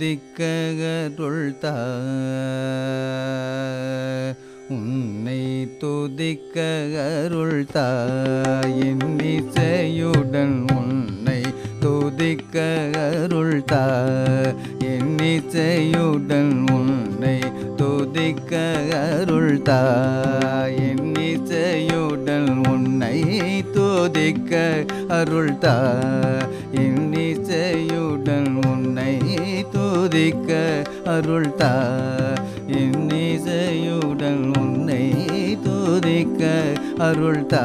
துதிக்க அருள்தா உன்னை துதிக்க அருள்தா இன்னிசையுடன் உன்னை துதிக்க அருள்தா இன்னிசையுடன் உன்னை துதிக்க அருள்தா இன்னிசையுடன் உன்னை துதிக்க அருள்தா இன்னிசையுடன் உன்னை துதிக்க அருள்தா இன்னிசையுடன் உன்னை துதிக்க அருள்தா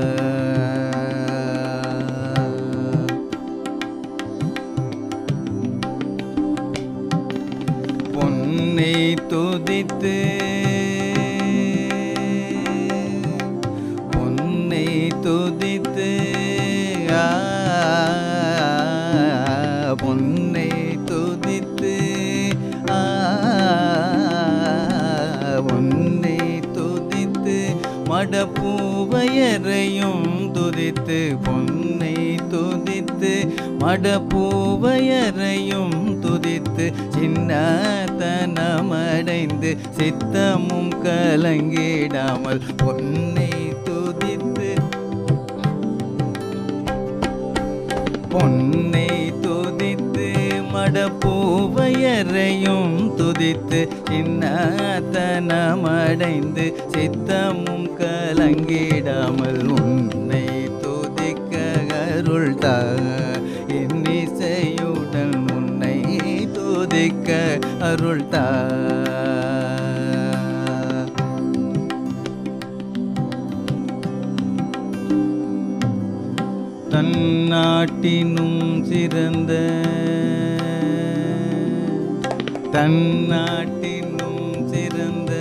பொன்னை துதித்து பொன்னை துதித்து ஆ, பொன்னை துதித்து ஆ, பொன்னை துதித்து மடப்பூவையரையும் துதித்து பொன்னை துதித்து மடப்பூவையரையும் துதித்து சின்னத்தனமடைந்து சித்தமும் கலங்கிடாமல் பொன்னை துதித்து பொன்னை துதித்து மடப்பூவையரையும் துதித்து சின்னத்தனமடைந்து சித்தமும் கலங்கிடாமல் உன்னை துதிக்க அருள்தா இன்னிசையுடன் உன்னை துதிக்க அருள்தா தன்னாட்டினும் சிறந்த தன்னாட்டினும் சிறந்த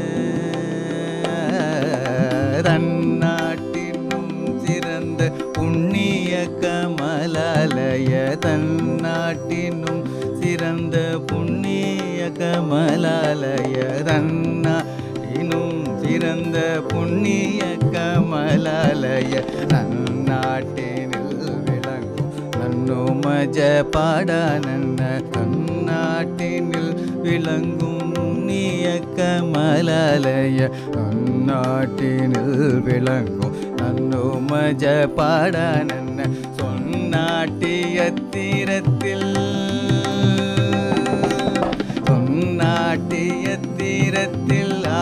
தன்னாட்டினும் சிறந்த புண்ணிய கமலாலய தன்னாட்டினும் சிறந்த புண்ணிய கமலாலய தன்னாட்டினும் சிறந்த புண்ணிய கமலாலய நன்னாட்டினில் விளங்கும் நன்னோமஜ பாடா நன்ன தன்னாட்டினில் விளங்கும் புண்ணிய கமலாலய நன்னாட்டினில் விளங்கும் நன்னோமஜ பாடா நன்ன சொன்னாட்டிய தீரத்தில் சொன்னாட்டிய தீரத்தில் ஆ,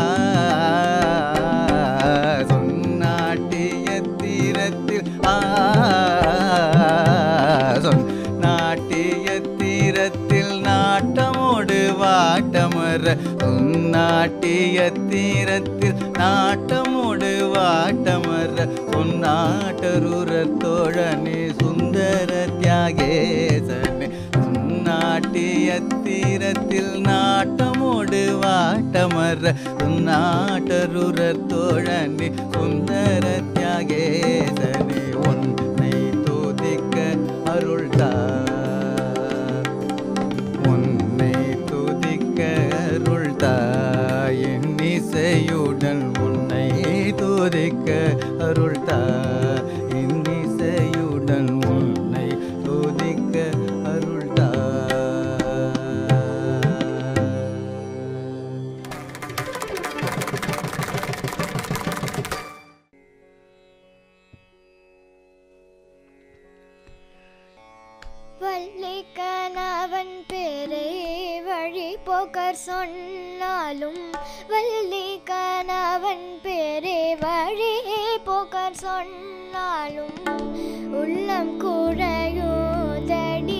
சொன்னாட்டிய தீரத்தில் ஆ, சொன்னாட்டிய தீரத்தில் நாட்டமோடு வாட்டமர சொன்னாட்டிய தீரத்தில் நாட்டமோடு வாட்டமர சொன்னாட்டருர தோழனே சுந்தர தியாகேசனே நாட்டிய தீரத்தில் நாட்டமோடு வாட்டமர நாட்டருர தோழனே சுந்தர தியாகேசனே உன்னை துதிக்க அருள்தா உன்னை துதிக்க அருள்தா என் இசையுடன் உன்னை துதிக்க அருள்தா என் இசையுடன் உன்னை துதிக்க அருள்தா வள்ளி கணவன் பேரை வழி போக்கர் சொன்னாலும் வள்ளி கணவன் பேரை வழி போக்கர் சொன்னாலும் உள்ளம் குறையோதடி